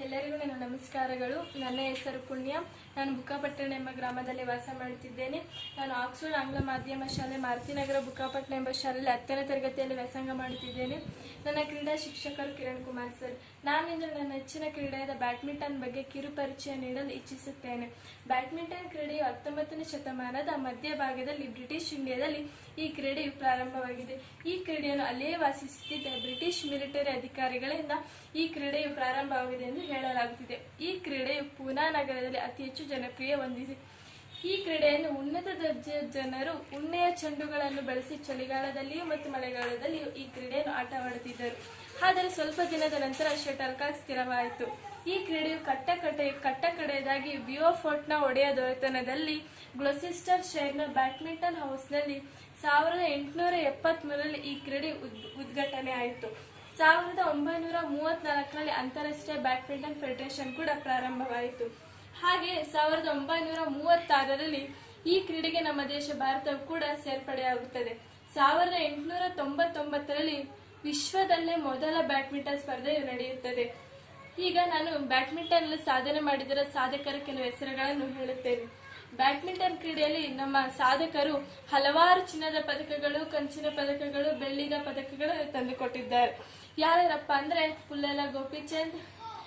ಎಲ್ಲರಿಗೂ ನನ್ನ ನಮಸ್ಕಾರಗಳು ನನ್ನ ಹೆಸರು ಪುಣ್ಯ ನಾನು ಬುಕ್ಕಾಪಟ್ಟಣ ಎಂಬ ಗ್ರಾಮದಲ್ಲಿ ವಾಸ ಮಾಡುತ್ತಿದ್ದೇನೆ ನಾನು ಆಕ್ಸ್ಫರ್ಡ್ ಆಂಗ್ಲ ಮಾಧ್ಯಮ ಶಾಲೆ ಮಾರುತಿನಗರ ಬುಕ್ಕಾಪಟ್ಟಣ ಎಂಬ ಶಾಲೆಯಲ್ಲಿ ಹತ್ತನೇ ತರಗತಿಯಲ್ಲಿ ವ್ಯಾಸಂಗ ಮಾಡುತ್ತಿದ್ದೇನೆ ನನ್ನ ಕ್ರೀಡಾ ಶಿಕ್ಷಕರು ಕಿರಣ್ ಕುಮಾರ್ ಸರ್ ನಾನಿಂದು ನನ್ನ ನೆಚ್ಚಿನ ಕ್ರೀಡೆಯಾದ ಬ್ಯಾಡ್ಮಿಂಟನ್ ಬಗ್ಗೆ ಕಿರು ಪರಿಚಯ ನೀಡಲು ಇಚ್ಛಿಸುತ್ತೇನೆ ಬ್ಯಾಡ್ಮಿಂಟನ್ ಕ್ರೀಡೆಯು ಹತ್ತೊಂಬತ್ತನೇ ಶತಮಾನದ ಮಧ್ಯಭಾಗದಲ್ಲಿ ಬ್ರಿಟಿಷ್ ಇಂಡಿಯಾದಲ್ಲಿ ಈ ಕ್ರೀಡೆಯು ಪ್ರಾರಂಭವಾಗಿದೆ ಈ ಕ್ರೀಡೆಯನ್ನು ಅಲ್ಲೇ ವಾಸಿಸುತ್ತಿದ್ದ ಬ್ರಿಟಿಷ್ ಮಿಲಿಟರಿ ಅಧಿಕಾರಿಗಳಿಂದ ಈ ಕ್ರೀಡೆಯು ಪ್ರಾರಂಭವಾಗಿದೆ ಎಂದು ಹೇಳಲಾಗುತ್ತಿದೆ ಈ ಕ್ರೀಡೆಯು ಪೂನಾ ನಗರದಲ್ಲಿ ಅತಿ ಹೆಚ್ಚು ಜನಪ್ರಿಯ ಹೊಂದಿದೆ ಈ ಕ್ರೀಡೆಯನ್ನು ಉನ್ನತ ದರ್ಜೆಯ ಜನರು ಉಣ್ಣೆಯ ಚೆಂಡುಗಳನ್ನು ಬಳಸಿ ಚಳಿಗಾಲದಲ್ಲಿಯೂ ಮತ್ತು ಮಳೆಗಾಲದಲ್ಲಿಯೂ ಈ ಕ್ರೀಡೆಯನ್ನು ಆಟವಾಡುತ್ತಿದ್ದರು ಆದರೆ ಸ್ವಲ್ಪ ದಿನದ ನಂತರ ಶಟಲ್ ಕಾಕ್ ಸ್ಥಿರವಾಯಿತು ಈ ಕ್ರೀಡೆಯು ಕಟ್ಟ ಕಟ್ಟೆ ಕಟ್ಟ ಕಡೆಯದಾಗಿ ಬಿಯೋಫೋರ್ಟ್ನ ಒಡೆಯ ದೊರೆತನದಲ್ಲಿ ಗ್ಲೊಸಿಸ್ಟರ್ ಶೈರ್ನ ಬ್ಯಾಡ್ಮಿಂಟನ್ ಹೌಸ್ನಲ್ಲಿ ಸಾವಿರದ ಎಂಟುನೂರ ಎಪ್ಪತ್ಮೂರರಲ್ಲಿ ಈ ಕ್ರೀಡೆ ಉದ್- ಉದ್ಘಾಟನೆ ಆಯಿತು ಸಾವಿರದ ಒಂಬೈನೂರ ಮೂವತ್ನಾಲ್ಕರಲ್ಲಿ ಅಂತಾರಾಷ್ಟ್ರೀಯ ಬ್ಯಾಡ್ಮಿಂಟನ್ ಫೆಡರೇಷನ್ ಕೂಡ ಪ್ರಾರಂಭವಾಯಿತು ಹಾಗೆ ಸಾವಿರದ ಒಂಬೈನೂರ ಮೂವತ್ತಾರರಲ್ಲಿ ಈ ಕ್ರೀಡೆಗೆ ನಮ್ಮ ದೇಶ ಭಾರತವು ಕೂಡ ಸೇರ್ಪಡೆಯಾಗುತ್ತದೆ ಸಾವಿರದ ಎಂಟುನೂರ ತೊಂಬತ್ತೊಂಬತ್ತರಲ್ಲಿ ವಿಶ್ವದಲ್ಲೇ ಮೊದಲ ಬ್ಯಾಡ್ಮಿಂಟನ್ ಸ್ಪರ್ಧೆಯು ನಡೆಯುತ್ತದೆ ಈಗ ನಾನು ಬ್ಯಾಡ್ಮಿಂಟನ್ ಅಲ್ಲಿ ಸಾಧನೆ ಮಾಡಿದರ ಸಾಧಕರ ಕೆಲವು ಹೆಸರುಗಳನ್ನು ಹೇಳುತ್ತೇನೆ ಬ್ಯಾಡ್ಮಿಂಟನ್ ಕ್ರೀಡೆಯಲ್ಲಿ ನಮ್ಮ ಸಾಧಕರು ಹಲವಾರು ಚಿನ್ನದ ಪದಕಗಳು ಕಂಚಿನ ಪದಕಗಳು ಬೆಳ್ಳಿದ ಪದಕಗಳು ತಂದುಕೊಟ್ಟಿದ್ದಾರೆ ಯಾರ್ಯಾರಪ್ಪ ಅಂದ್ರೆ ಪುಲ್ಲೆಲ ಗೋಪಿಚಂದ್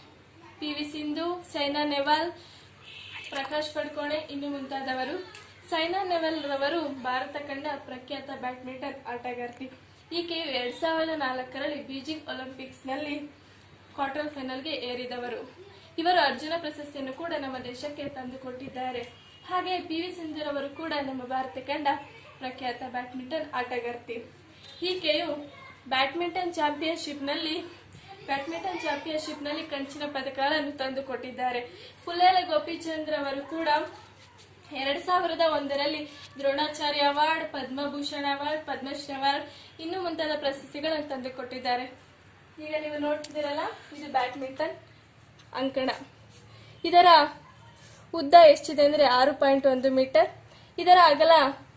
ಪಿ ವಿ ಸಿಂಧು ಸೈನಾ ನೆಹ್ವಾಲ್ ಪ್ರಕಾಶ್ ಪಡ್ಕೋಣೆ ಇನ್ನು ಮುಂತಾದವರು ಸೈನಾ ನೆಹ್ವಾಲ್ ರವರು ಭಾರತ ಕಂಡ ಪ್ರಖ್ಯಾತ ಬ್ಯಾಡ್ಮಿಂಟನ್ ಆಟಗಾರ್ತಿ ಈಕೆಯು ಎರಡ್ ಸಾವಿರದ ನಾಲ್ಕರಲ್ಲಿ ಬೀಜಿಂಗ್ ಒಲಿಂಪಿಕ್ಸ್ ನಲ್ಲಿ ಕ್ವಾರ್ಟರ್ ಫೈನಲ್ಗೆ ಏರಿದವರು ಇವರು ಅರ್ಜುನ ಪ್ರಶಸ್ತಿಯನ್ನು ಕೂಡ ನಮ್ಮ ದೇಶಕ್ಕೆ ತಂದುಕೊಟ್ಟಿದ್ದಾರೆ ಹಾಗೆ ಪಿ ವಿ ಸಿಂಧುರವರು ಕೂಡ ನಮ್ಮ ಭಾರತ ಕಂಡ ಪ್ರಖ್ಯಾತ ಬ್ಯಾಡ್ಮಿಂಟನ್ ಆಟಗಾರ್ತಿ ಈಕೆಯು ಬ್ಯಾಡ್ಮಿಂಟನ್ ಚಾಂಪಿಯನ್ಶಿಪ್ನಲ್ಲಿ ಬ್ಯಾಡ್ಮಿಂಟನ್ ಚಾಂಪಿಯನ್ಶಿಪ್ನಲ್ಲಿ ಕಂಚಿನ ಪದಕಗಳನ್ನು ತಂದುಕೊಟ್ಟಿದ್ದಾರೆ ಪುಲ್ಲೇಲ ಗೋಪಿಚಂದ್ರ ಅವರು ಕೂಡ ಎರಡ್ ಸಾವಿರದ ಒಂದರಲ್ಲಿ Dronacharya award Padma Bhushan award Padma Shri award ಇನ್ನು ಮುಂತಾದ ಪ್ರಶಸ್ತಿಗಳನ್ನು ತಂದುಕೊಟ್ಟಿದ್ದಾರೆ ಈಗ ನೀವು ನೋಡ್ತಿದ್ದೀರಲ್ಲ ಇದು ಬ್ಯಾಡ್ಮಿಂಟನ್ ಅಂಕಣ ಇದರ ಉದ್ದ ಎಷ್ಟಿದೆ ಅಂದ್ರೆ ಆರು ಪಾಯಿಂಟ್ ಒಂದು ಮೀಟರ್ ಇದರ ಅಗಲ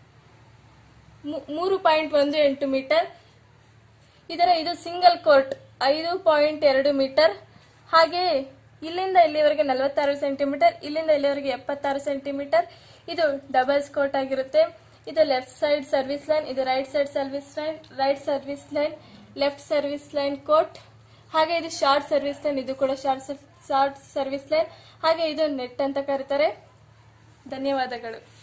ಮೂ- ಮೂರು ಪಾಯಿಂಟ್ ಒಂದು ಎಂಟು ಮೀಟರ್ ಇದರ ಇದು ಸಿಂಗಲ್ ಕೋರ್ಟ್ ಐದು ಪಾಯಿಂಟ್ ಎರಡು ಮೀಟರ್ ಹಾಗೆ ಇಲ್ಲಿಂದ ಇಲ್ಲಿವರೆಗೆ ನಲವತ್ತಾರು ಸೆಂಟಿಮೀಟರ್ ಇಲ್ಲಿಂದ ಇಲ್ಲಿವರೆಗೆ ಎಪ್ಪತ್ತಾರು ಸೆಂಟಿಮೀಟರ್ ಇದು ಡಬಲ್ಸ್ ಕೋರ್ಟ್ ಆಗಿರುತ್ತೆ ಇದು ಲೆಫ್ಟ್ ಸೈಡ್ ಸರ್ವಿಸ್ ಲೈನ್ ಇದು right side service line right service line left service line court ಹಾಗೆ ಇದು ಶಾರ್ಟ್ ಸರ್ವಿಸ್ ಲೈನ್ ಇದು ಕೂಡ ಶಾರ್ಟ್ ಶಾರ್ಟ್ ಸರ್ವಿಸ್ ಲೈನ್ ಹಾಗೆ ಇದು ನೆಟ್ ಅಂತ ಕರೀತಾರೆ ಧನ್ಯವಾದಗಳು